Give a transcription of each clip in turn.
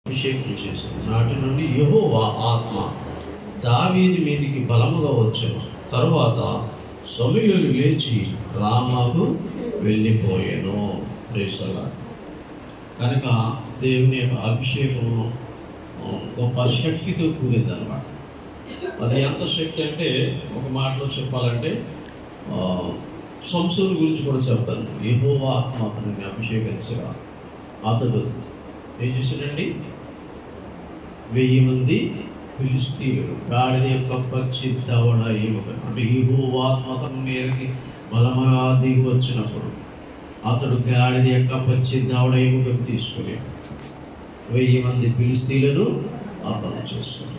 అభిషేకం చేశాను నాటి నుండి యెహోవా ఆత్మ దావీది మీదికి బలముగా వచ్చాను తరువాత సమయులు లేచి రామాకు వెళ్ళిపోయాను ప్రేసలా కనుక దేవుని యొక్క అభిషేకము ఆ, గొప్ప శక్తితో కూడింది అనమాట అది ఎంత శక్తి అంటే ఒక మాటలో చెప్పాలంటే ఆ, సంసుల గురించి కూడా చెప్తాను యెహోవా ఆత్మ అతనిని అభిషేకించగా అతడు ఏం చేశాడండి వెయ్యి మంది ఫిలిస్తీయులు గాడిద యొక్క పచ్చి దవడ ఎముక అంటే యెహోవా ఆత్మ అతని మీదకి బలముగా దిగి వచ్చినప్పుడు అతడు గాడిద యొక్క పచ్చి దవడ ఎముకను తీసుకుని వెయ్యి మంది ఫిలిస్తీయులను అతను చేస్తున్నాడు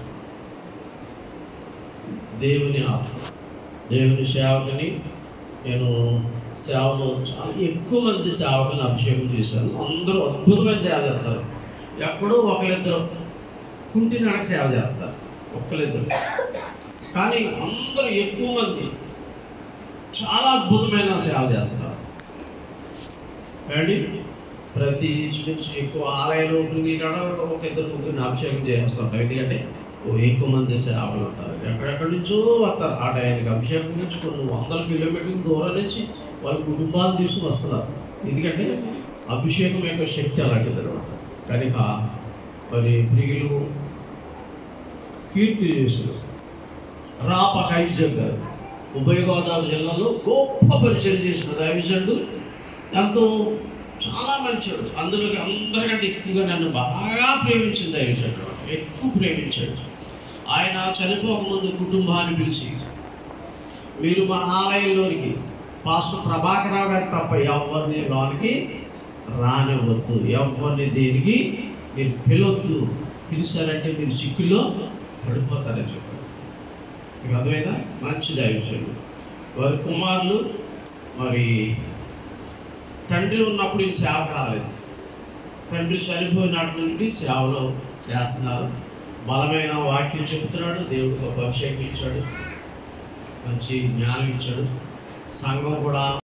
దేవుని ఆత్మ దేవుని సేవకుని నేను సేవలో చాలా ఎక్కువ మంది సేవకులను అభిషేకం చేశాను అందరూ అద్భుతమైన సేవ చేస్తారు ఎక్కడో ఒకరిద్దరు కుంటి నడక సేవ చేస్తారు ఒక్కరిద్దరు కానీ అందరూ ఎక్కువ మంది చాలా అద్భుతమైన సేవ చేస్తారు ఏమండి ప్రతి ఇంచుమించు ఎక్కువ ఆలయాలు ఓపెనింగ్ కాడ ఒక ఇద్దరు ముగ్గురిని అభిషేకం చేస్తుంటారు ఎందుకంటే ఓ ఎక్కువ మంది సేవలు ఉంటారు ఎక్కడెక్కడి నుంచో వస్తారు ఆ టైంకి అభిషేకం నుంచి కొన్ని వందల కిలోమీటర్ల దూరం నుంచి వాళ్ళ కుటుంబాలు తీసుకుని వస్తున్నారు ఎందుకంటే అభిషేకం యొక్క శక్తి అలాంటిది అనమాట కనుక మరి ప్రియులు కీర్తి చేశారు రాప కైజగ్ గారు ఉభయ గోదావరి జిల్లాలో గొప్ప పరిచయం చేసిన దైవజనుడు ఎంతో చాలా మంచివాడు అందులోకి అందరికంటే ఎక్కువగా నన్ను బాగా ప్రేమించింది దైవజనుడు ఎక్కువ ప్రేమించాడు ఆయన చనిపోకముందు కుటుంబాన్ని పిలిచి మీరు మా ఆలయంలోనికి పాస్టర్ ప్రభాకర్ రావు గారు తప్ప ఎవరిని లోనికి రానివ్వద్దు ఎవరిని దేనికి మీరు పిలవద్దు పిలిచారంటే మీరు చిక్కుల్లో పడిపోతారని చెప్పారు మీకు అర్థమైందా మంచి దైవజనుడు వారి కుమారులు మరి తండ్రి ఉన్నప్పుడు ఈ సేవకు రాలేదు తండ్రి చనిపోయినటి నుండి సేవలో చేస్తున్నారు బలమైన వాక్యం చెబుతున్నాడు దేవుడు గొప్ప అభిషేకం ఇచ్చాడు మంచి జ్ఞానం ఇచ్చాడు సంఘం కూడా